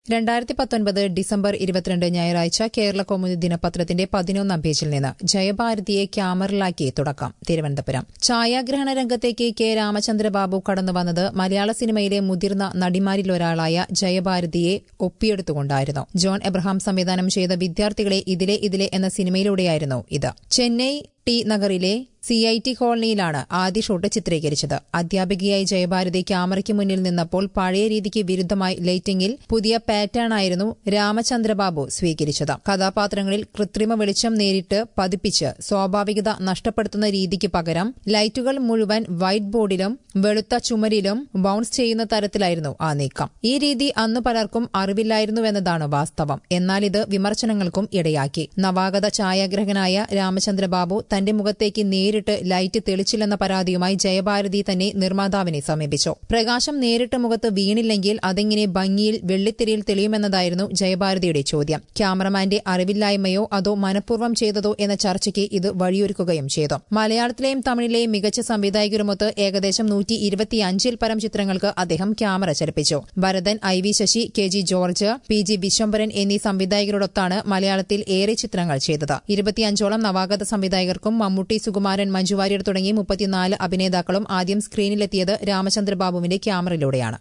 രണ്ടായിരത്തി പത്തൊൻപത് ഡിസംബർ ഇരുപത്തിരണ്ട് ഞായറാഴ്ച കേരള കൗമുദി ദിനപത്രത്തിന്റെ പതിനൊന്നാം പേജിൽ നിന്ന് ജയഭാരതിയെ ക്യാമറലാക്കി തുടക്കം തിരുവനന്തപുരം ഛായാഗ്രഹണ രംഗത്തേക്ക് കെ രാമചന്ദ്രബാബു കടന്നുവന്നത് മലയാള സിനിമയിലെ മുതിർന്ന നടിമാരിലൊരാളായ ജയഭാരതിയെ ഒപ്പിയെടുത്തുകൊണ്ടായിരുന്നു ജോൺ എബ്രഹാം സംവിധാനം ചെയ്ത വിദ്യാർത്ഥികളെ ഇതിലെ ഇതിലെ എന്ന സിനിമയിലൂടെയായിരുന്നു ഇത് ചെന്നൈ ടി നഗറിലെ സി ഐ ടി കോളനിയിലാണ് ആദ്യ ഷോട്ട് ചിത്രീകരിച്ചത് അധ്യാപികയായി ജയഭാരതി ക്യാമറയ്ക്ക് മുന്നിൽ നിന്നപ്പോൾ പഴയ രീതിക്ക് വിരുദ്ധമായി ലൈറ്റിംഗിൽ പുതിയ പാറ്റേൺ ആയിരുന്നു രാമചന്ദ്രബാബു സ്വീകരിച്ചത് കഥാപാത്രങ്ങളിൽ കൃത്രിമ വെളിച്ചം നേരിട്ട് പതിപ്പിച്ച് സ്വാഭാവികത നഷ്ടപ്പെടുത്തുന്ന രീതിക്ക് പകരം ലൈറ്റുകൾ മുഴുവൻ വൈറ്റ് ബോർഡിലും വെളുത്ത ചുമരിലും ബൌൺസ് ചെയ്യുന്ന തരത്തിലായിരുന്നു ആ നീക്കം ഈ രീതി അന്ന് പലർക്കും അറിവില്ലായിരുന്നുവെന്നതാണ് വാസ്തവം എന്നാൽ ഇത് വിമർശനങ്ങൾക്കും ഇടയാക്കി നവാഗത ഛായാഗ്രഹകനായ രാമചന്ദ്രബാബു തന്റെ മുഖത്തേക്ക് നേരിട്ട് ലൈറ്റ് തെളിച്ചില്ലെന്ന പരാതിയുമായി ജയഭാരതി തന്നെ നിർമ്മാതാവിനെ സമീപിച്ചു പ്രകാശം നേരിട്ട് മുഖത്ത് വീണില്ലെങ്കിൽ അതെങ്ങനെ ഭംഗിയിൽ വെള്ളിത്തിരിയിൽ തെളിയുമെന്നതായിരുന്നു ജയഭാരതിയുടെ ചോദ്യം ക്യാമറമാന്റെ അറിവില്ലായ്മയോ അതോ മനഃപൂർവ്വം ചെയ്തതോ എന്ന ചർച്ചയ്ക്ക് ഇത് വഴിയൊരുക്കുകയും ചെയ്തു മലയാളത്തിലെയും തമിഴിലെയും മികച്ച സംവിധായകരുമൊത്ത് ഏകദേശം നൂറ്റി ഇരുപത്തിയഞ്ചിൽ പരം ചിത്രങ്ങൾക്ക് അദ്ദേഹം ക്യാമറ ചലിപ്പിച്ചു Bharathan I V Sasi K G George P G Viswambharan എന്നീ സംവിധായകരോടൊത്താണ് മലയാളത്തിൽ ഏറെ ചിത്രങ്ങൾ ചെയ്തത് ഇരുപത്തിയഞ്ചോളം നവാഗത സംവിധായകർക്കും മമ്മൂട്ടി സുകുമാരൻ മഞ്ജു വാര്യർ തുടങ്ങി മുപ്പത്തിനാല് അഭിനേതാക്കളും ആദ്യം സ്ക്രീനിലെത്തിയത് രാമചന്ദ്രബാബുവിന്റെ ക്യാമറയിലൂടെയാണ്